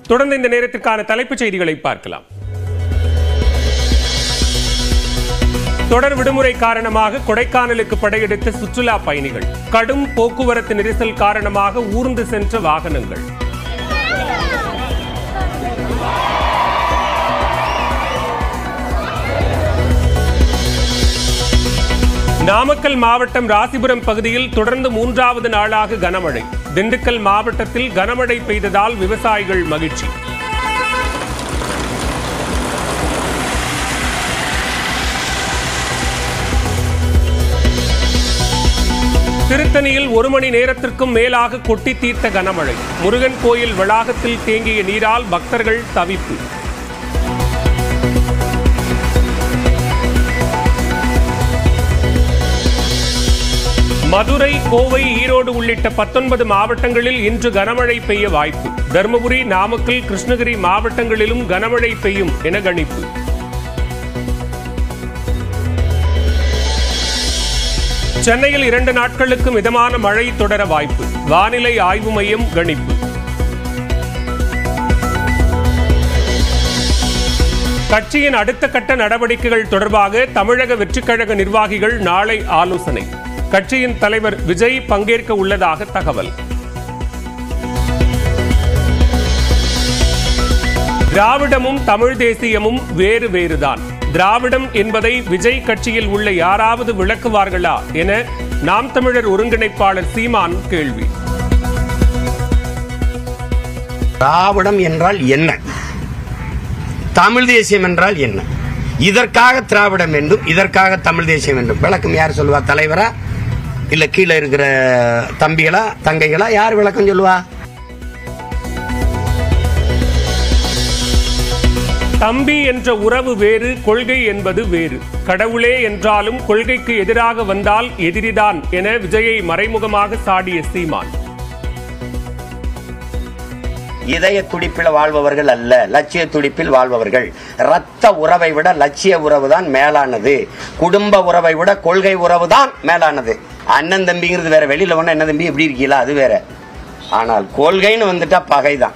தொடர்ந்து இந்த நேரத்திற்கான தலைப்புச் செய்திகளை பார்க்கலாம் தொடர் விடுமுறை காரணமாக கொடைக்கானலுக்கு படையெடுத்த சுற்றுலா பயணிகள் கடும் போக்குவரத்து நெரிசல் காரணமாக ஊர்ந்து சென்ற வாகனங்கள் நாமக்கல் மாவட்டம் ராசிபுரம் பகுதியில் தொடர்ந்து மூன்றாவது நாளாக கனமழை திண்டுக்கல் மாவட்டத்தில் கனமழை பெய்ததால் விவசாயிகள் மகிழ்ச்சி திருத்தணியில் ஒரு மணி நேரத்திற்கும் மேலாக கொட்டி தீர்த்த கனமழை முருகன் கோயில் வளாகத்தில் தேங்கிய நீரால் பக்தர்கள் தவிப்பு மதுரை கோவை ஈரோடு உள்ளிட்ட பத்தொன்பது மாவட்டங்களில் இன்று கனமழை பெய்ய வாய்ப்பு தருமபுரி நாமக்கல் கிருஷ்ணகிரி மாவட்டங்களிலும் கனமழை பெய்யும் என கணிப்பு சென்னையில் இரண்டு நாட்களுக்கு மிதமான மழை தொடர வாய்ப்பு வானிலை ஆய்வு மையம் கணிப்பு கட்சியின் அடுத்த கட்ட நடவடிக்கைகள் தொடர்பாக தமிழக வெற்றிக்கழக நிர்வாகிகள் நாளை ஆலோசனை கட்சியின் தலைவர் விஜய் பங்கேற்க உள்ளதாக தகவல் திராவிடமும் தமிழ் தேசியமும் வேறு வேறுதான் திராவிடம் என்பதை விஜய் கட்சியில் உள்ள யாராவது விளக்குவார்களா என நாம் தமிழர் ஒருங்கிணைப்பாளர் சீமான் கேள்வி திராவிடம் என்றால் என்ன தமிழ் தேசியம் என்றால் என்ன இதற்காக திராவிடம் வேண்டும் இதற்காக தமிழ் தேசியம் வேண்டும் விளக்கம் யார் சொல்லுவா தலைவரா இல்ல கீழே இருக்கிற தம்பிகளா தங்கைகளா யார் விளக்கம் சொல்லுவா தம்பி என்ற உறவு வேறு கொள்கை என்பது வேறு கடவுளே என்றாலும் கொள்கைக்கு எதிராக வந்தால் எதிரிதான் என விஜயை மறைமுகமாக சாடிய சீமான் இதய துடிப்பில் வாழ்பவர்கள் அல்ல லட்சிய துடிப்பில் வாழ்பவர்கள் ரத்த உறவை விட லட்சிய உறவு தான் மேலானது குடும்ப உறவை விட கொள்கை உறவு தான் மேலானது அண்ணன் தம்பிங்கிறது வேற வெளியில ஒண்ணு என்ன தம்பி எப்படி இருக்கீங்களா அது வேற ஆனால் கொள்கைன்னு வந்துட்டா பகைதான்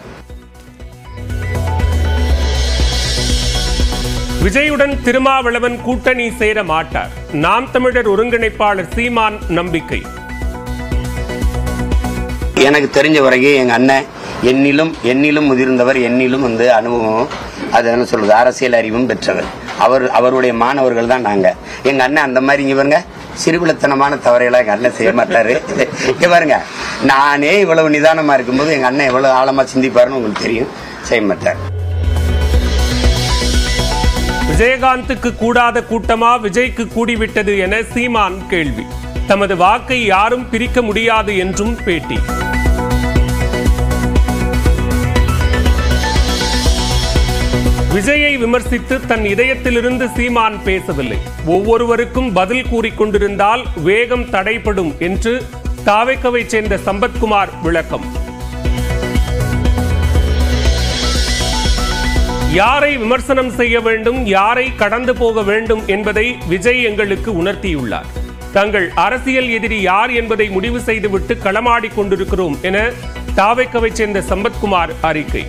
விஜயுடன் திருமாவளவன் கூட்டணி சேர மாட்டார் நாம் தமிழர் ஒருங்கிணைப்பாளர் சீமான் நம்பிக்கை எனக்கு தெரிஞ்ச வரைக்கும் எங்க அண்ணன் என்னிலும் என்னிலும் முதிர்ந்தவர் என்னிலும் வந்து அனுபவம் அது என்ன சொல்றது அரசியல் அறிவும் பெற்றவர் அவர் அவருடைய மாணவர்கள் தான் நாங்க எங்க அண்ணன் அந்த மாதிரி இங்க பாருங்க சிறுவிளத்தனமான தவறையெல்லாம் எங்க அண்ணன் செய்ய மாட்டாரு இங்க பாருங்க நானே இவ்வளவு நிதானமா இருக்கும்போது எங்க அண்ணன் எவ்வளவு ஆழமா சிந்திப்பாருன்னு உங்களுக்கு தெரியும் செய்ய மாட்டார் விஜயகாந்துக்கு கூடாத கூட்டமா விஜய்க்கு கூடிவிட்டது என சீமான் கேள்வி தமது வாக்கை யாரும் பிரிக்க முடியாது என்றும் பேட்டி விஜயை விமர்சித்து தன் இதயத்திலிருந்து சீமான் பேசவில்லை ஒவ்வொருவருக்கும் பதில் கூறிக்கொண்டிருந்தால் வேகம் தடைப்படும் என்று தாவைக்கவை சேர்ந்த சம்பத்குமார் விளக்கம் யாரை விமர்சனம் செய்ய வேண்டும் யாரை கடந்து போக வேண்டும் என்பதை விஜய் எங்களுக்கு உணர்த்தியுள்ளார் தங்கள் அரசியல் எதிரி யார் என்பதை முடிவு செய்துவிட்டு களமாடிக் கொண்டிருக்கிறோம் என தாவைக்கவை சேர்ந்த சம்பத்குமார் அறிக்கை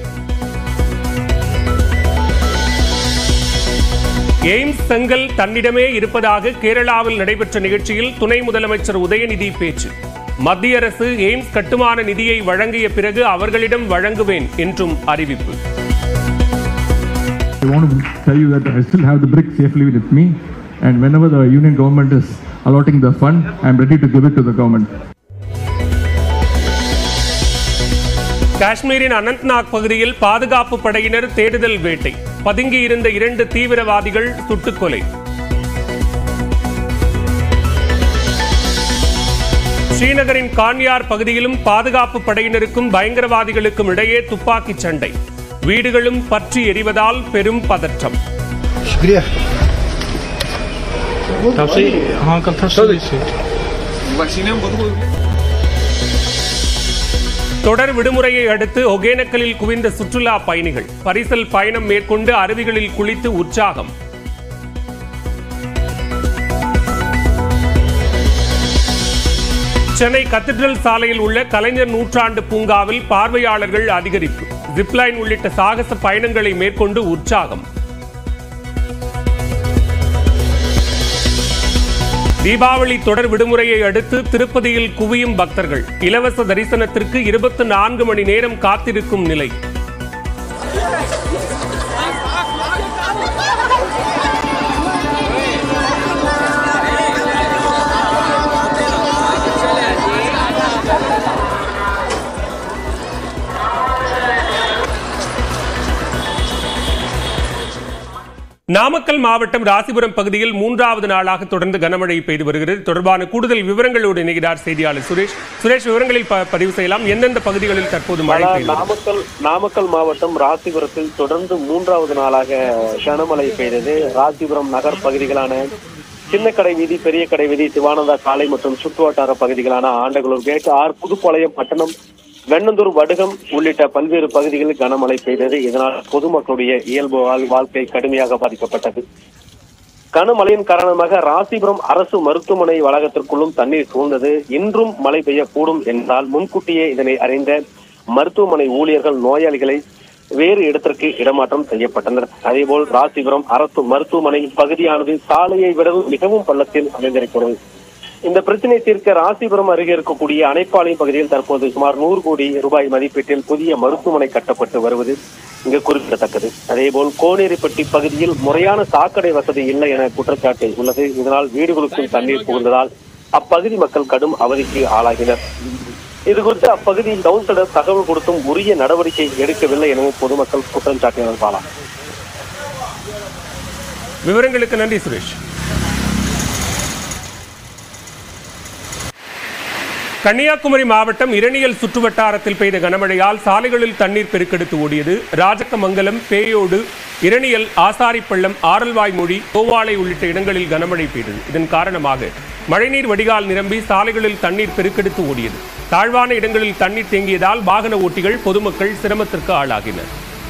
எய்ம்ஸ் செங்கல் தன்னிடமே இருப்பதாக கேரளாவில் நடைபெற்ற நிகழ்ச்சியில் துணை முதலமைச்சர் உதயநிதி பேச்சு மத்திய அரசு எய்ம்ஸ் கட்டுமான நிதியை வழங்கிய பிறகு அவர்களிடம் வழங்குவேன் என்றும் அறிவிப்பு I want to tell you that I still have the brick safely with me, and whenever the union government is allotting the fund, I'm ready to give it to the government. காஷ்மீரின் அனந்த்நாக் பகுதியில் பாதுகாப்பு படையினர் தேடுதல் வேட்டை பதுங்கியிருந்த இரண்டு தீவிரவாதிகள் சுட்டுக்கொலை ஸ்ரீநகரின் கான்யார் பகுதியிலும் பாதுகாப்பு படையினருக்கும் பயங்கரவாதிகளுக்கும் இடையே துப்பாக்கிச் சண்டை வீடுகளும் பற்றி எரிவதால் பெரும் பதற்றம் शुक्रिया तब से हाँ कल था शुरू से தொடர் விடுமுறையை அடுத்து ஒகேனக்கலில் குவிந்த சுற்றுலா பயணிகள் பரிசல் பயணம் மேற்கொண்டு அருவிகளில் குளித்து உற்சாகம் சென்னை கத்தீட்ரல் சாலையில் உள்ள கலைஞர் நூற்றாண்டு பூங்காவில் பார்வையாளர்கள் அதிகரிப்பு ஜிப்லைன் உள்ளிட்ட சாகச பயணங்களை மேற்கொண்டு உற்சாகம் தீபாவளி தொடர் விடுமுறையை அடுத்து திருப்பதியில் குவியும் பக்தர்கள் இலவச தரிசனத்திற்கு இருபத்தி நான்கு மணி நேரம் காத்திருக்கும் நிலை நாமக்கல் மாவட்டம் ராசிபுரம் பகுதியில் மூன்றாவது நாளாக தொடர்ந்து கனமழை பெய்து வருகிறது தொடர்பான கூடுதல் விவரங்களோடு இணைகிறார் செய்தியாளர் சுரேஷ் சுரேஷ் விவரங்களை ப- பதிவு செய்யலாம் எந்தெந்த பகுதிகளில் தற்போது மழை பெய்து நாமக்கல் நாமக்கல் மாவட்டம் ராசிபுரத்தில் தொடர்ந்து மூன்றாவது நாளாக கனமழை பெய்தது ராசிபுரம் நகர் பகுதிகளான சின்ன கடை வீதி பெரிய கடை வீதி சிவானந்தா காலை மற்றும் சுற்றுவட்டார பகுதிகளான ஆண்டகுளூர் கேட் ஆர் புதுப்பாளையம் பட்டணம் வெண்ணந்தூர் வடுகம் உள்ளிட்ட பல்வேறு பகுதிகளில் கனமழை பெய்தது இதனால் பொதுமக்களுடைய இயல்பு வாழ்- வாழ்க்கை கடுமையாக பாதிக்கப்பட்டது கனமழையின் காரணமாக ராசிபுரம் அரசு மருத்துவமனை வளாகத்திற்குள்ளும் தண்ணீர் சூழ்ந்தது இன்றும் மழை பெய்யக்கூடும் என்றால் முன்கூட்டியே இதனை அறிந்த மருத்துவமனை ஊழியர்கள் நோயாளிகளை வேறு இடத்திற்கு இடமாற்றம் செய்யப்பட்டனர் அதேபோல் ராசிபுரம் அரசு மருத்துவமனை பகுதியானது சாலையை விடவும் மிகவும் பள்ளத்தில் அமைந்திருக்கிறது இந்த பிரச்சனை தீர்க்க ராசிபுரம் அருகே இருக்கக்கூடிய அணைப்பாளையம் பகுதியில் தற்போது சுமார் நூறு கோடி ரூபாய் மதிப்பீட்டில் புதிய மருத்துவமனை கட்டப்பட்டு வருவது இங்கு குறிப்பிடத்தக்கது அதேபோல் கோனேரிப்பட்டி பகுதியில் முறையான சாக்கடை வசதி இல்லை என குற்றச்சாட்டு உள்ளது இதனால் வீடுகளுக்குள் தண்ணீர் புகுந்ததால் அப்பகுதி மக்கள் கடும் அவதிக்கு ஆளாகினர் இது குறித்து அப்பகுதி கவுன்சிலர் தகவல் கொடுத்தும் உரிய நடவடிக்கை எடுக்கவில்லை எனவும் பொதுமக்கள் குற்றம் சாட்டினர் பாலா விவரங்களுக்கு நன்றி சுரேஷ் கன்னியாகுமரி மாவட்டம் இரணியல் சுற்றுவட்டாரத்தில் பெய்த கனமழையால் சாலைகளில் தண்ணீர் பெருக்கெடுத்து ஓடியது ராஜக்கமங்கலம் பேயோடு இரணியல் ஆசாரிப்பள்ளம் ஆரல்வாய்மொழி கோவாளை உள்ளிட்ட இடங்களில் கனமழை பெய்தது இதன் காரணமாக மழைநீர் வடிகால் நிரம்பி சாலைகளில் தண்ணீர் பெருக்கெடுத்து ஓடியது தாழ்வான இடங்களில் தண்ணீர் தேங்கியதால் வாகன ஓட்டிகள் பொதுமக்கள் சிரமத்திற்கு ஆளாகினர்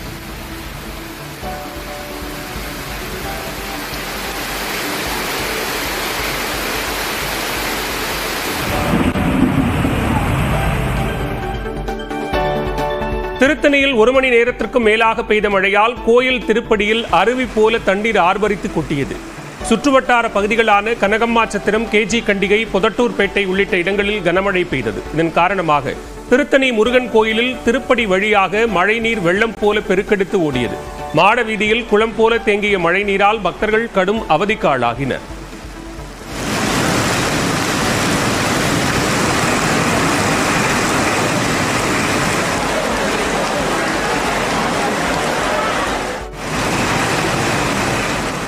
திருத்தணியில் ஒரு மணி நேரத்திற்கும் மேலாக பெய்த மழையால் கோயில் திருப்படியில் அருவி போல தண்ணீர் ஆர்ப்பரித்து கொட்டியது சுற்றுவட்டார பகுதிகளான கனகம்மாச்சத்திரம் கேஜி கண்டிகை புதட்டூர்பேட்டை உள்ளிட்ட இடங்களில் கனமழை பெய்தது இதன் காரணமாக திருத்தணி முருகன் கோயிலில் திருப்படி வழியாக மழைநீர் வெள்ளம் போல பெருக்கெடுத்து ஓடியது மாட வீதியில் குளம் போல தேங்கிய மழைநீரால் பக்தர்கள் கடும் அவதிக்கு ஆளாகினர்